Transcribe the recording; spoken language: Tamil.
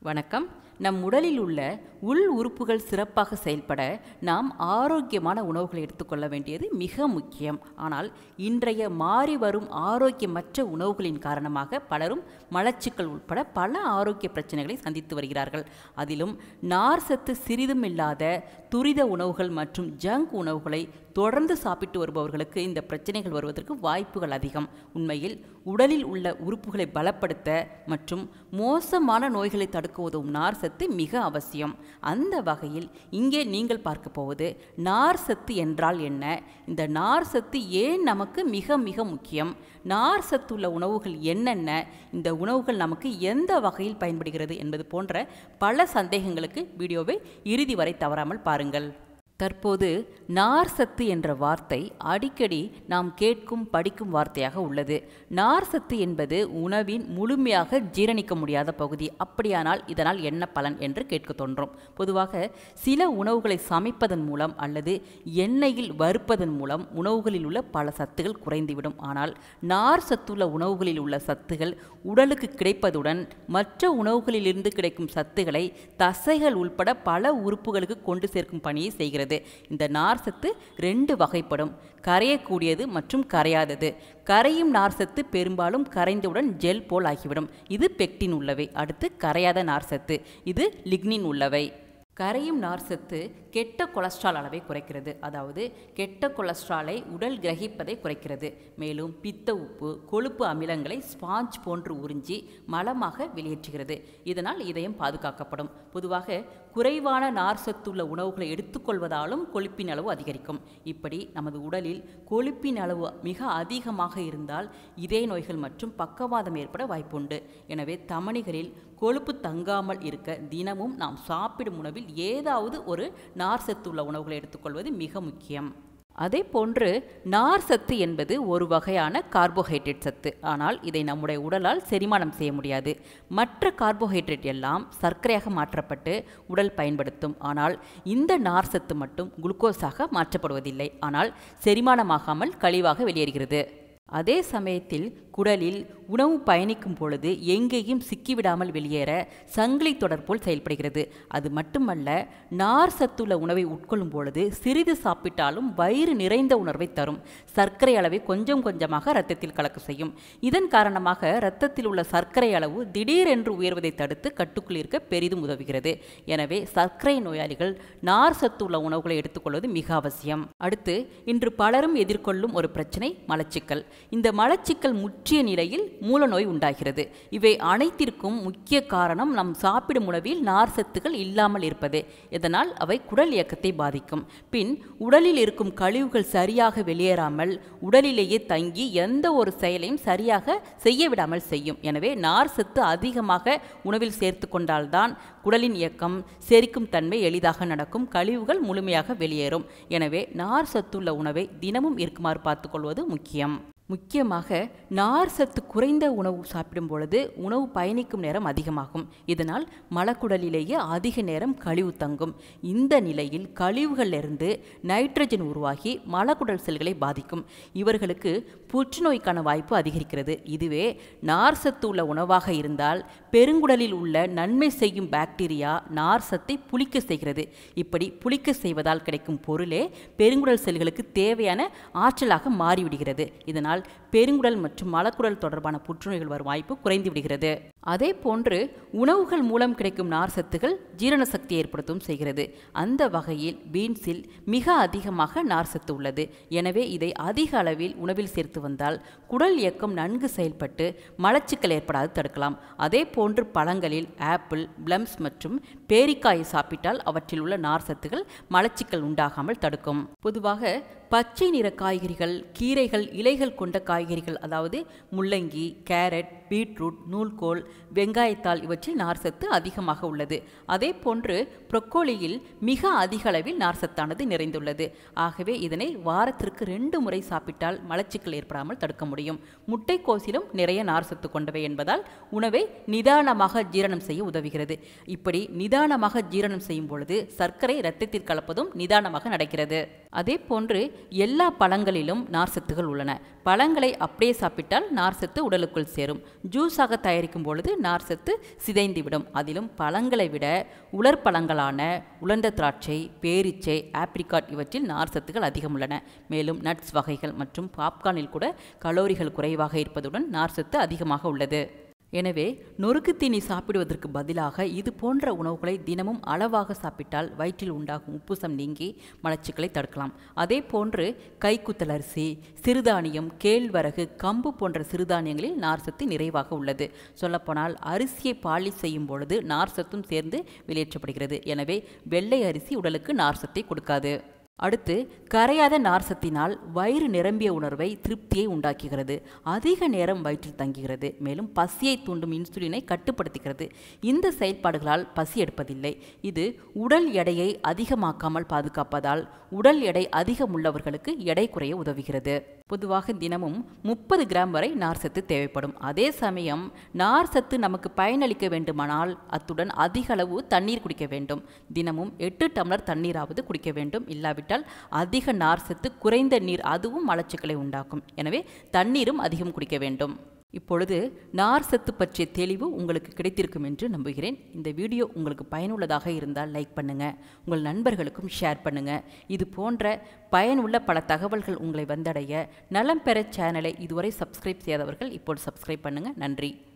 வணக்கம் நம் உடலில் உள்ள உள் உறுப்புகள் சிறப்பாக செயல்பட நாம் ஆரோக்கியமான உணவுகளை எடுத்துக்கொள்ள வேண்டியது மிக முக்கியம் ஆனால் இன்றைய மாறி வரும் ஆரோக்கியமற்ற உணவுகளின் காரணமாக பலரும் மலச்சிக்கல் உட்பட பல ஆரோக்கிய பிரச்சனைகளை சந்தித்து வருகிறார்கள் அதிலும் நார் சத்து சிறிதும் இல்லாத துரித உணவுகள் மற்றும் ஜங்க் உணவுகளை தொடர்ந்து சாப்பிட்டு வருபவர்களுக்கு இந்த பிரச்சனைகள் வருவதற்கு வாய்ப்புகள் அதிகம் உண்மையில் உடலில் உள்ள உறுப்புகளை பலப்படுத்த மற்றும் மோசமான நோய்களை தடுக்க உதவும் நார் சத்து மிக அவசியம் அந்த வகையில் இங்கே நீங்கள் பார்க்க போவது நார் சத்து என்றால் என்ன இந்த நார் சத்து ஏன் நமக்கு மிக மிக முக்கியம் நார் சத்துள்ள உணவுகள் என்னென்ன இந்த உணவுகள் நமக்கு எந்த வகையில் பயன்படுகிறது என்பது போன்ற பல சந்தேகங்களுக்கு வீடியோவை இறுதி வரை தவறாமல் பாருங்கள் தற்போது நார் சத்து என்ற வார்த்தை அடிக்கடி நாம் கேட்கும் படிக்கும் வார்த்தையாக உள்ளது நார் சத்து என்பது உணவின் முழுமையாக ஜீரணிக்க முடியாத பகுதி அப்படியானால் இதனால் என்ன பலன் என்று கேட்க தோன்றும் பொதுவாக சில உணவுகளை சமைப்பதன் மூலம் அல்லது எண்ணெயில் வறுப்பதன் மூலம் உணவுகளில் உள்ள பல சத்துகள் குறைந்துவிடும் ஆனால் நார் சத்துள்ள உணவுகளில் உள்ள சத்துகள் உடலுக்கு கிடைப்பதுடன் மற்ற உணவுகளிலிருந்து கிடைக்கும் சத்துக்களை தசைகள் உள்பட பல உறுப்புகளுக்கு கொண்டு சேர்க்கும் பணியை செய்கிறது இந்த நார் சத்து ரெண்டு வகைப்படும் கரையக்கூடியது மற்றும் கரையாதது கரையும் நார் சத்து பெரும்பாலும் கரைந்தவுடன் ஜெல் போல் ஆகிவிடும் இது பெக்டின் உள்ளவை அடுத்து கரையாத நார் சத்து இது லிக்னின் உள்ளவை கரையும் நார் சத்து கெட்ட கொலஸ்ட்ரால் அளவை குறைக்கிறது அதாவது கெட்ட கொலஸ்ட்ராலை உடல் கிரகிப்பதை குறைக்கிறது மேலும் பித்த உப்பு கொழுப்பு அமிலங்களை ஸ்பாஞ்ச் போன்று உறிஞ்சி மலமாக வெளியேற்றுகிறது இதனால் இதயம் பாதுகாக்கப்படும் பொதுவாக குறைவான நார் சத்துள்ள உணவுகளை எடுத்துக்கொள்வதாலும் கொழுப்பின் அளவு அதிகரிக்கும் இப்படி நமது உடலில் கொழுப்பின் அளவு மிக அதிகமாக இருந்தால் இதய நோய்கள் மற்றும் பக்கவாதம் ஏற்பட வாய்ப்புண்டு எனவே தமணிகளில் கொழுப்பு தங்காமல் இருக்க தினமும் நாம் சாப்பிடும் உணவில் ஏதாவது ஒரு நார் சத்துள்ள உணவுகளை எடுத்துக்கொள்வது மிக முக்கியம் அதே போன்று நார் சத்து என்பது ஒரு வகையான கார்போஹைட்ரேட் சத்து ஆனால் இதை நம்முடைய உடலால் செரிமானம் செய்ய முடியாது மற்ற கார்போஹைட்ரேட் எல்லாம் சர்க்கரையாக மாற்றப்பட்டு உடல் பயன்படுத்தும் ஆனால் இந்த நார் சத்து மட்டும் குளுக்கோஸாக மாற்றப்படுவதில்லை ஆனால் செரிமானமாகாமல் கழிவாக வெளியேறுகிறது அதே சமயத்தில் குடலில் உணவு பயணிக்கும் பொழுது எங்கேயும் சிக்கிவிடாமல் வெளியேற சங்கிலி தொடர் போல் செயல்படுகிறது அது மட்டுமல்ல நார் சத்துள்ள உணவை உட்கொள்ளும் பொழுது சிறிது சாப்பிட்டாலும் வயிறு நிறைந்த உணர்வை தரும் சர்க்கரை அளவை கொஞ்சம் கொஞ்சமாக இரத்தத்தில் கலக்க செய்யும் இதன் காரணமாக இரத்தத்தில் உள்ள சர்க்கரை அளவு திடீரென்று உயர்வதை தடுத்து கட்டுக்குள் இருக்க பெரிதும் உதவுகிறது எனவே சர்க்கரை நோயாளிகள் நார் சத்துள்ள உணவுகளை எடுத்துக்கொள்வது மிக அவசியம் அடுத்து இன்று பலரும் எதிர்கொள்ளும் ஒரு பிரச்சனை மலச்சிக்கல் இந்த மலச்சிக்கல் முற்றிய நிலையில் மூலநோய் உண்டாகிறது இவை அனைத்திற்கும் முக்கிய காரணம் நம் சாப்பிடும் உணவில் நார் சத்துக்கள் இல்லாமல் இருப்பதே இதனால் அவை குடல் இயக்கத்தை பாதிக்கும் பின் உடலில் இருக்கும் கழிவுகள் சரியாக வெளியேறாமல் உடலிலேயே தங்கி எந்த ஒரு செயலையும் சரியாக செய்ய விடாமல் செய்யும் எனவே நார் சத்து அதிகமாக உணவில் சேர்த்து கொண்டால்தான் குடலின் இயக்கம் செரிக்கும் தன்மை எளிதாக நடக்கும் கழிவுகள் முழுமையாக வெளியேறும் எனவே நார் சத்துள்ள உணவை தினமும் இருக்குமாறு பார்த்துக்கொள்வது முக்கியம் முக்கியமாக நார் சத்து குறைந்த உணவு சாப்பிடும் பொழுது உணவு பயணிக்கும் நேரம் அதிகமாகும் இதனால் மலக்குடலிலேயே அதிக நேரம் கழிவு தங்கும் இந்த நிலையில் கழிவுகளிலிருந்து நைட்ரஜன் உருவாகி மலக்குடல் செல்களை பாதிக்கும் இவர்களுக்கு புற்றுநோய்க்கான வாய்ப்பு அதிகரிக்கிறது இதுவே நார் சத்து உள்ள உணவாக இருந்தால் பெருங்குடலில் உள்ள நன்மை செய்யும் பாக்டீரியா நார் சத்தை புளிக்க செய்கிறது இப்படி புளிக்க செய்வதால் கிடைக்கும் பொருளே பெருங்குடல் செல்களுக்கு தேவையான ஆற்றலாக மாறிவிடுகிறது இதனால் பெருங்குடல் மற்றும் மலக்குடல் தொடர்பான புற்றுநோய்கள் வரும் வாய்ப்பு குறைந்து விடுகிறது அதே போன்று உணவுகள் மூலம் கிடைக்கும் நார் சத்துகள் ஜீரண சக்தி ஏற்படுத்தவும் செய்கிறது அந்த வகையில் பீன்ஸில் மிக அதிகமாக நார் சத்து உள்ளது எனவே இதை அதிக அளவில் உணவில் சேர்த்து வந்தால் குடல் இயக்கம் நன்கு செயல்பட்டு மலச்சிக்கல் ஏற்படாது தடுக்கலாம் அதே போன்று பழங்களில் ஆப்பிள் பிளம்ஸ் மற்றும் பேரிக்காயை சாப்பிட்டால் அவற்றில் உள்ள நார் சத்துகள் மலச்சிக்கல் உண்டாகாமல் தடுக்கும் பொதுவாக பச்சை நிற காய்கறிகள் கீரைகள் இலைகள் கொண்ட காய்கறிகள் அதாவது முள்ளங்கி கேரட் பீட்ரூட் நூல்கோல் வெங்காயத்தாள் இவற்றில் நார்சத்து அதிகமாக உள்ளது அதே போன்று ப்ரொக்கோலியில் மிக அதிக அளவில் நார்சத்தானது நிறைந்துள்ளது ஆகவே இதனை வாரத்திற்கு ரெண்டு முறை சாப்பிட்டால் மலச்சிக்கல் ஏற்படாமல் தடுக்க முடியும் முட்டைக்கோசிலும் நிறைய நார்சத்து கொண்டவை என்பதால் உணவை நிதானமாக ஜீரணம் செய்ய உதவுகிறது இப்படி நிதானமாக ஜீரணம் செய்யும் பொழுது சர்க்கரை இரத்தத்தில் கலப்பதும் நிதானமாக நடக்கிறது அதே போன்று எல்லா பழங்களிலும் நார்சத்துகள் உள்ளன பழங்களை அப்படியே சாப்பிட்டால் நார்சத்து உடலுக்குள் சேரும் ஜூஸாக தயாரிக்கும் பொழுது நார் சத்து சிதைந்துவிடும் அதிலும் பழங்களை விட உலர் பழங்களான உலர்ந்த திராட்சை பேரிச்சை ஆப்ரிகாட் இவற்றில் நார் சத்துக்கள் அதிகம் உள்ளன மேலும் நட்ஸ் வகைகள் மற்றும் பாப்கார்னில் கூட கலோரிகள் குறைவாக இருப்பதுடன் நார் சத்து அதிகமாக உள்ளது எனவே நொறுக்கு தீனி சாப்பிடுவதற்கு பதிலாக இது போன்ற உணவுகளை தினமும் அளவாக சாப்பிட்டால் வயிற்றில் உண்டாகும் உப்புசம் நீங்கி மலச்சிக்கலை தடுக்கலாம் அதே போன்று கைக்குத்தல் அரிசி சிறுதானியம் கேழ்வரகு கம்பு போன்ற சிறுதானியங்களில் நார்சத்து நிறைவாக உள்ளது சொல்லப்போனால் அரிசியை பாலிஷ் செய்யும் பொழுது நார்சத்தும் சேர்ந்து வெளியேற்றப்படுகிறது எனவே வெள்ளை அரிசி உடலுக்கு நார்சத்தை கொடுக்காது அடுத்து கரையாத நார்சத்தினால் வயிறு நிரம்பிய உணர்வை திருப்தியை உண்டாக்குகிறது அதிக நேரம் வயிற்றில் தங்குகிறது மேலும் பசியை தூண்டும் இன்சுலினை கட்டுப்படுத்துகிறது இந்த செயல்பாடுகளால் பசி எடுப்பதில்லை இது உடல் எடையை அதிகமாக்காமல் பாதுகாப்பதால் உடல் எடை அதிகம் உள்ளவர்களுக்கு எடை குறைய உதவுகிறது பொதுவாக தினமும் முப்பது கிராம் வரை நார் சத்து தேவைப்படும் அதே சமயம் நார் சத்து நமக்கு பயனளிக்க வேண்டுமானால் அத்துடன் அதிக அளவு தண்ணீர் குடிக்க வேண்டும் தினமும் எட்டு டம்ளர் தண்ணீராவது குடிக்க வேண்டும் இல்லாவிட்டால் அதிக நார் சத்து குறைந்த நீர் அதுவும் மலச்சிக்கலை உண்டாக்கும் எனவே தண்ணீரும் அதிகம் குடிக்க வேண்டும் இப்பொழுது நார் சத்து பற்றிய தெளிவு உங்களுக்கு கிடைத்திருக்கும் என்று நம்புகிறேன் இந்த வீடியோ உங்களுக்கு பயனுள்ளதாக இருந்தால் லைக் பண்ணுங்கள் உங்கள் நண்பர்களுக்கும் ஷேர் பண்ணுங்கள் இது போன்ற பயனுள்ள பல தகவல்கள் உங்களை வந்தடைய நலம் பெற சேனலை இதுவரை சப்ஸ்கிரைப் செய்யாதவர்கள் இப்போது சப்ஸ்கிரைப் பண்ணுங்கள் நன்றி